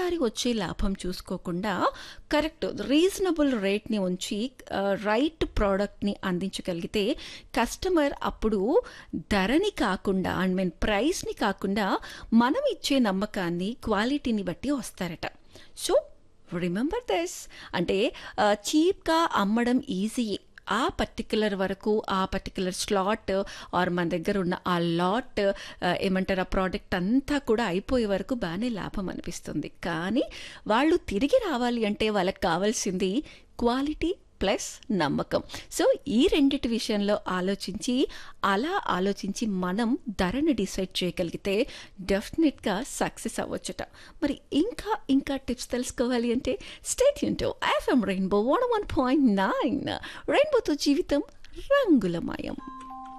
ప్రతిసారి వచ్చే లాభం చూసుకోకుండా కరెక్ట్ రీజనబుల్ రేట్ని ఉంచి ఆ, రైట్ ప్రోడక్ట్ని అందించగలిగితే కస్టమర్ అప్పుడు ధరని కాకుండా ఐ మీన్ ప్రైస్ని కాకుండా మనం ఇచ్చే నమ్మకాన్ని క్వాలిటీని బట్టి వస్తారట సో రిమెంబర్ దిస్ అంటే చీప్గా అమ్మడం ఈజీయే ఆ పర్టికులర్ వరకు ఆ పర్టికులర్ స్లాట్ ఆర్ మన దగ్గర ఉన్న ఆ లాట్ ఏమంటారు ఆ ప్రోడక్ట్ అంతా కూడా అయిపోయే వరకు బాగానే లాభం అనిపిస్తుంది కానీ వాళ్ళు తిరిగి రావాలి అంటే వాళ్ళకి కావాల్సింది క్వాలిటీ ప్లస్ నమ్మకం సో ఈ రెండిటి విషయంలో ఆలోచించి అలా ఆలోచించి మనం ధరని డిసైడ్ చేయగలిగితే డెఫినెట్గా సక్సెస్ అవ్వచ్చుట మరి ఇంకా ఇంకా టిప్స్ తెలుసుకోవాలి అంటే stay tuned to FM rainbow one one point nine రెయిన్బోతో జీవితం రంగులమయం